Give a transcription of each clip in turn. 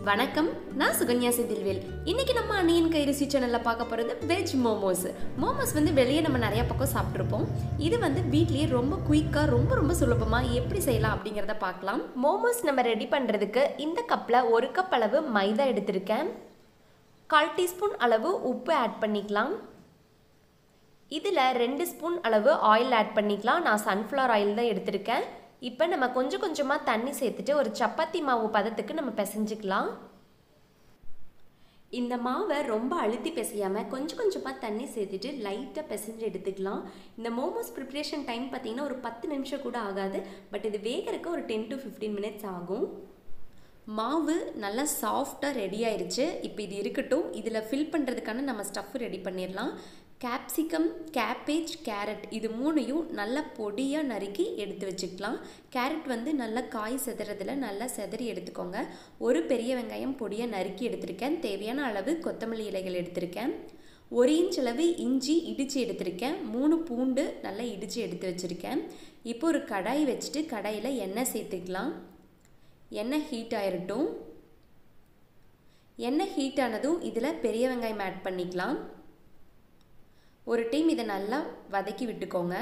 வணக்கம் நான் சுகன்யா செந்தில்வேல் இன்னைக்கு நம்ம அன்னியன் கை ருசி சேனல்ல பார்க்க போறது வெஜ் மோமோஸ் மோமோஸ் வந்து வெளியே நம்ம நிறைய பக்கம் சாப்பிட்ருப்போம் இது வந்து வீட்லயே ரொம்ப குயிக்காக ரொம்ப ரொம்ப சுலபமா எப்படி செய்யலாம் அப்படிங்கிறத பார்க்கலாம் மோமோஸ் நம்ம ரெடி பண்றதுக்கு இந்த கப்ல ஒரு கப் அளவு மைதா எடுத்திருக்கேன் கால் டீஸ்பூன் அளவு உப்பு ஆட் பண்ணிக்கலாம் இதில் ரெண்டு ஸ்பூன் அளவு ஆயில் ஆட் பண்ணிக்கலாம் நான் சன்ஃப்ளவர் ஆயில் தான் எடுத்திருக்கேன் இப்போ நம்ம கொஞ்சம் கொஞ்சமாக தண்ணி சேர்த்துட்டு ஒரு சப்பாத்தி மாவு பதத்துக்கு நம்ம பிசைஞ்சுக்கலாம் இந்த மாவை ரொம்ப அழுத்தி பிசையாமல் கொஞ்சம் கொஞ்சமாக தண்ணி சேர்த்துட்டு லைட்டாக பிசைஞ்சு எடுத்துக்கலாம் இந்த மோமோஸ் ப்ரிப்ரேஷன் டைம் பார்த்தீங்கன்னா ஒரு பத்து நிமிஷம் கூட ஆகாது பட் இது வேகிறதுக்கு ஒரு டென் டு ஃபிஃப்டீன் மினிட்ஸ் ஆகும் மாவு நல்லா சாஃப்டாக ரெடி ஆயிருச்சு இப்போ இது இருக்கட்டும் இதில் ஃபில் பண்ணுறதுக்கான நம்ம ஸ்டஃப் ரெடி பண்ணிடலாம் கேப்சிகம் கேபேஜ் கேரட் இது மூணையும் நல்லா பொடியாக நறுக்கி எடுத்து வச்சுக்கலாம் கேரட் வந்து நல்லா காய் செதுறதுல நல்லா செதறி எடுத்துக்கோங்க ஒரு பெரிய வெங்காயம் பொடியாக நறுக்கி எடுத்திருக்கேன் தேவையான அளவு கொத்தமல்லி இலைகள் எடுத்திருக்கேன் ஒரு இன்ச் அளவு இஞ்சி இடித்து எடுத்திருக்கேன் மூணு பூண்டு நல்லா இடித்து எடுத்து வச்சுருக்கேன் இப்போ ஒரு கடாய் வச்சுட்டு கடாயில் எண்ணெய் சேர்த்துக்கலாம் எண்ணெய் ஹீட் ஆயிரட்டும் எண்ணெய் ஹீட் ஆனதும் இதில் பெரிய வெங்காயம் ஆட் பண்ணிக்கலாம் ஒரு டைம் இதை நல்லா வதக்கி விட்டுக்கோங்க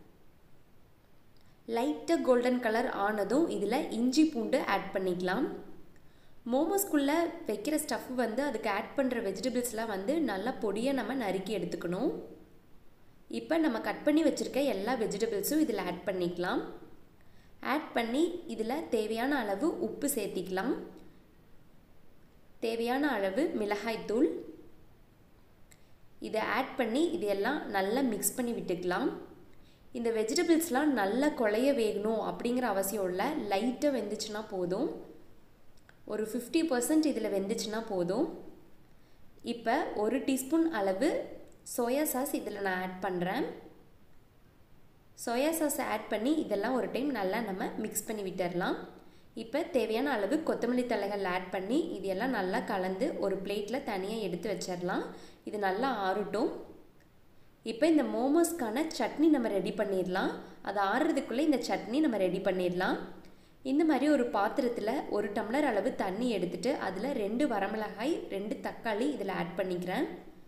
லைட்டாக கோல்டன் கலர் ஆனதும் இதில் இஞ்சி பூண்டு ஆட் பண்ணிக்கலாம் மோமோஸ்குள்ளே வைக்கிற ஸ்டஃப் வந்து அதுக்கு ஆட் பண்ணுற வெஜிடபிள்ஸ்லாம் வந்து நல்லா பொடியாக நம்ம நறுக்கி எடுத்துக்கணும் இப்போ நம்ம கட் பண்ணி வச்சுருக்க எல்லா வெஜிடபிள்ஸும் இதில் ஆட் பண்ணிக்கலாம் ஆட் பண்ணி இதில் தேவையான அளவு உப்பு சேர்த்திக்கலாம் தேவையான அளவு மிளகாய்த்தூள் இதை ஆட் பண்ணி இது எல்லாம் நல்லா மிக்ஸ் பண்ணி விட்டுக்கலாம் இந்த வெஜிடபிள்ஸ்லாம் நல்லா குழைய வேகணும் அப்படிங்கிற அவசியம் இல்லை லைட்டாக வெந்துச்சுன்னா போதும் ஒரு ஃபிஃப்டி பர்சன்ட் இதில் வெந்துச்சுன்னா போதும் இப்போ ஒரு டீஸ்பூன் அளவு சோயா சாஸ் இதில் நான் ஆட் பண்ணுறேன் சோயா சாஸ் ஆட் பண்ணி இதெல்லாம் ஒரு டைம் நல்லா நம்ம மிக்ஸ் பண்ணி விட்டுடலாம் இப்போ தேவையான அளவு கொத்தமல்லி தலைகள் ஆட் பண்ணி இது எல்லாம் நல்லா கலந்து ஒரு பிளேட்டில் தனியாக எடுத்து வச்சிடலாம் இது நல்லா ஆறட்டும் இப்போ இந்த மோமோஸ்க்கான சட்னி நம்ம ரெடி பண்ணிடலாம் அது ஆறுறதுக்குள்ளே இந்த சட்னி நம்ம ரெடி பண்ணிடலாம் இந்த மாதிரி ஒரு பாத்திரத்தில் ஒரு டம்ளர் அளவு தண்ணி எடுத்துட்டு அதில் ரெண்டு வரமிளகாய் ரெண்டு தக்காளி இதில் ஆட் பண்ணிக்கிறேன்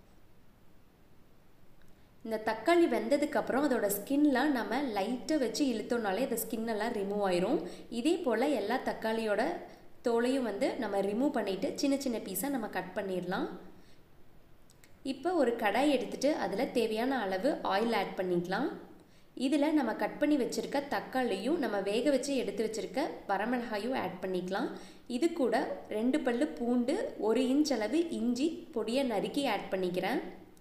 இந்த தக்காளி வெந்ததுக்கப்புறம் அதோட ஸ்கின்லாம் நம்ம லைட்டாக வச்சு இழுத்தோம்னாலே அந்த ஸ்கின்னெல்லாம் ரிமூவ் ஆயிரும் இதே போல் எல்லா தக்காளியோட தோலையும் வந்து நம்ம ரிமூவ் பண்ணிவிட்டு சின்ன சின்ன பீஸாக நம்ம கட் பண்ணிடலாம் இப்போ ஒரு கடாய் எடுத்துகிட்டு அதில் தேவையான அளவு ஆயில் ஆட் பண்ணிக்கலாம் இதில் நம்ம கட் பண்ணி வச்சுருக்க தக்காளியும் நம்ம வேக வச்சு எடுத்து வச்சுருக்க வரமிளகாயும் ஆட் பண்ணிக்கலாம் இது கூட ரெண்டு பல்லு பூண்டு ஒரு இன்ச் அளவு இஞ்சி பொடியை நறுக்கி ஆட் பண்ணிக்கிறேன்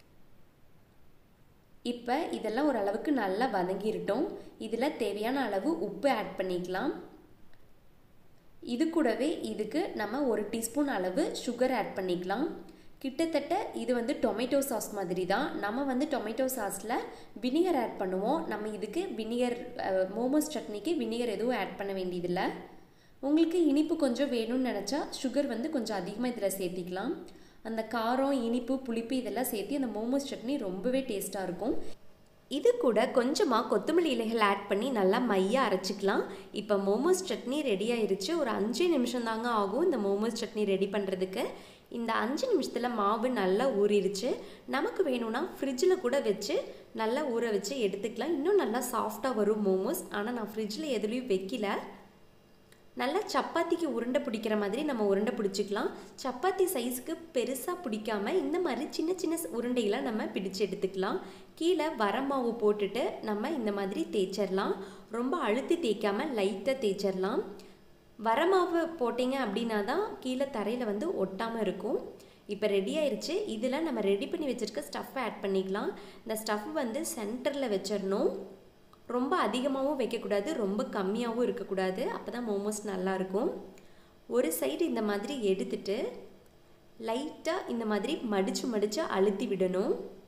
இப்போ இதெல்லாம் ஓரளவுக்கு நல்லா வதங்கிருட்டோம் இதில் தேவையான அளவு உப்பு ஆட் பண்ணிக்கலாம் இது கூடவே இதுக்கு நம்ம ஒரு டீஸ்பூன் அளவு சுகர் ஆட் பண்ணிக்கலாம் கிட்டத்தட்ட இது வந்து டொமேட்டோ சாஸ் மாதிரி தான் நம்ம வந்து டொமேட்டோ சாஸில் வினிகர் ஆட் பண்ணுவோம் நம்ம இதுக்கு வினிகர் மோமோஸ் சட்னிக்கு வினிகர் எதுவும் ஆட் பண்ண வேண்டியதில்லை உங்களுக்கு இனிப்பு கொஞ்சம் வேணும்னு நினச்சா சுகர் வந்து கொஞ்சம் அதிகமாக இதில் சேர்த்திக்கலாம் அந்த காரம் இனிப்பு புளிப்பு இதெல்லாம் சேர்த்து அந்த மோமோஸ் சட்னி ரொம்பவே டேஸ்ட்டாக இருக்கும் இது கூட கொஞ்சமாக கொத்தமல்லி இலைகள் ஆட் பண்ணி நல்லா மையாக அரைச்சிக்கலாம் இப்போ மோமோஸ் சட்னி ரெடி ஆயிருச்சு ஒரு அஞ்சு நிமிஷம் தாங்க ஆகும் இந்த மோமோஸ் சட்னி ரெடி பண்ணுறதுக்கு இந்த அஞ்சு நிமிஷத்தில் மாவு நல்லா ஊறிடுச்சு நமக்கு வேணும்னா ஃப்ரிட்ஜில் கூட வச்சு நல்லா ஊற வச்சு எடுத்துக்கலாம் இன்னும் நல்லா சாஃப்டாக வரும் மோமோஸ் ஆனால் நான் ஃப்ரிட்ஜில் எதுலேயும் வைக்கல நல்லா சப்பாத்திக்கு உருண்டை பிடிக்கிற மாதிரி நம்ம உருண்டை பிடிச்சிக்கலாம் சப்பாத்தி சைஸுக்கு பெருசாக பிடிக்காம இந்த மாதிரி சின்ன சின்ன உருண்டைகளை நம்ம பிடிச்சு எடுத்துக்கலாம் கீழே வரமாவு போட்டுட்டு நம்ம இந்த மாதிரி தேய்ச்சிடலாம் ரொம்ப அழுத்தி தேய்க்காம லைட்டாக தேய்ச்சிடலாம் வரமாவு போட்டிங்க அப்படின்னா தான் கீழே தரையில் வந்து ஒட்டாமல் இருக்கும் இப்போ ரெடி ஆயிடுச்சு இதில் நம்ம ரெடி பண்ணி வச்சுருக்க ஸ்டஃப் ஆட் பண்ணிக்கலாம் இந்த ஸ்டஃப் வந்து சென்டரில் வச்சிடணும் ரொம்ப அதிகமாகவும் வைக்கக்கூடாது ரொம்ப கம்மியாகவும் இருக்கக்கூடாது அப்போ தான் மோமோஸ் நல்லாயிருக்கும் ஒரு சைடு இந்த மாதிரி எடுத்துட்டு லைட்டாக இந்த மாதிரி மடித்து மடித்து அழுத்தி விடணும்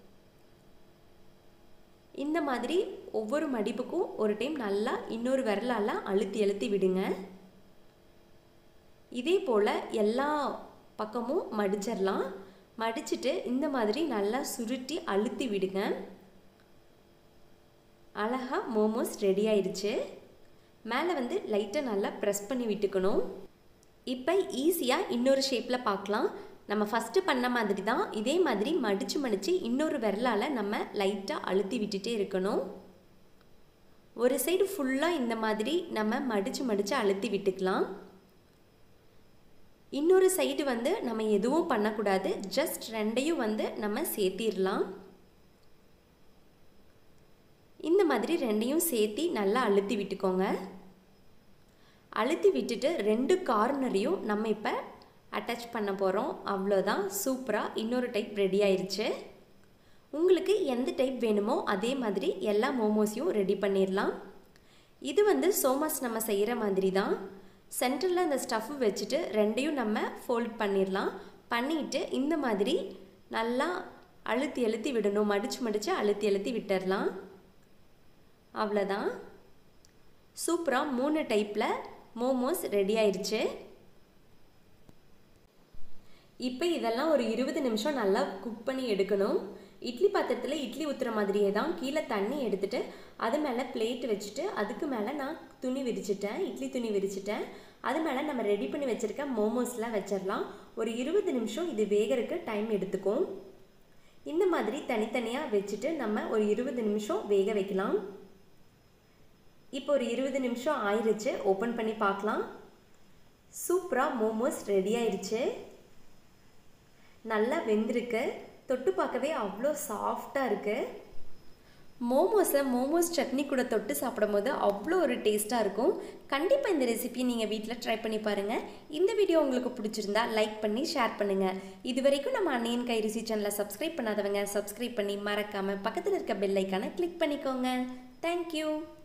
இந்த மாதிரி ஒவ்வொரு மடிப்புக்கும் ஒரு டைம் நல்லா இன்னொரு விரலால் அழுத்தி அழுத்தி விடுங்க இதே போல் எல்லா பக்கமும் மடிச்சிடலாம் மடிச்சுட்டு இந்த மாதிரி நல்லா சுருட்டி அழுத்தி விடுங்க அழகாக மோமோஸ் ரெடி ஆயிடுச்சு மேலே வந்து லைட்டாக நல்லா ப்ரெஸ் பண்ணி விட்டுக்கணும் இப்போ ஈஸியாக இன்னொரு ஷேப்பில் பார்க்கலாம் நம்ம ஃபஸ்ட்டு பண்ண மாதிரி தான் இதே மாதிரி மடித்து மடித்து இன்னொரு விரலால் நம்ம லைட்டாக அழுத்தி விட்டுட்டே இருக்கணும் ஒரு சைடு ஃபுல்லாக இந்த மாதிரி நம்ம மடித்து மடித்து அழுத்தி விட்டுக்கலாம் இன்னொரு சைடு வந்து நம்ம எதுவும் பண்ணக்கூடாது ஜஸ்ட் ரெண்டையும் வந்து நம்ம சேர்த்திடலாம் இந்த மாதிரி ரெண்டையும் சேர்த்தி நல்லா அழுத்தி விட்டுக்கோங்க அழுத்தி விட்டுட்டு ரெண்டு கார்னரையும் நம்ம இப்போ அட்டாச் பண்ண போகிறோம் அவ்வளோதான் சூப்பராக இன்னொரு டைப் ரெடி ஆயிடுச்சு உங்களுக்கு எந்த டைப் வேணுமோ அதே மாதிரி எல்லா மோமோஸையும் ரெடி பண்ணிடலாம் இது வந்து சோமாஸ் நம்ம செய்கிற மாதிரி தான் சென்டரில் அந்த ஸ்டஃப் வச்சுட்டு ரெண்டையும் நம்ம ஃபோல்ட் பண்ணிடலாம் பண்ணிவிட்டு இந்த மாதிரி நல்லா அழுத்தி அழுத்தி விடணும் மடித்து மடித்து அழுத்தி அழுத்தி விட்டுடலாம் அவ்வளோதான் சூப்பராக மூணு டைப்பில் மோமோஸ் ரெடி ஆயிடுச்சு இப்போ இதெல்லாம் ஒரு இருபது நிமிஷம் நல்லா குக் பண்ணி எடுக்கணும் இட்லி பாத்திரத்தில் இட்லி ஊற்றுற மாதிரியே தான் கீழே தண்ணி எடுத்துட்டு அது மேலே பிளேட் வச்சுட்டு அதுக்கு மேலே நான் துணி விரிச்சிட்டேன் இட்லி துணி விரிச்சிட்டேன் அது மேலே நம்ம ரெடி பண்ணி வச்சுருக்க மோமோஸ்லாம் வச்சிடலாம் ஒரு இருபது நிமிஷம் இது வேகறதுக்கு டைம் எடுத்துக்கும் இந்த மாதிரி தனித்தனியாக வச்சுட்டு நம்ம ஒரு இருபது நிமிஷம் வேக வைக்கலாம் இப்போ ஒரு இருபது நிமிஷம் ஆயிடுச்சு ஓப்பன் பண்ணி பார்க்கலாம் சூப்பராக மோமோஸ் ரெடி ஆயிடுச்சு நல்லா வெந்திருக்கு தொட்டு பார்க்கவே அவ்வளோ சாஃப்டாக இருக்குது மோமோஸை மோமோஸ் சட்னி கூட தொட்டு சாப்பிடும் போது அவ்வளோ ஒரு டேஸ்ட்டாக இருக்கும் கண்டிப்பாக இந்த ரெசிபி நீங்கள் வீட்டில் ட்ரை பண்ணி பாருங்கள் இந்த வீடியோ உங்களுக்கு பிடிச்சிருந்தா லைக் பண்ணி ஷேர் பண்ணுங்கள் இது வரைக்கும் நம்ம அன்னையன் கைரிசி சேனலை சப்ஸ்கிரைப் பண்ணாதவங்க சப்ஸ்கிரைப் பண்ணி மறக்காமல் பக்கத்தில் இருக்க பெல் ஐக்கானை கிளிக் பண்ணிக்கோங்க தேங்க்யூ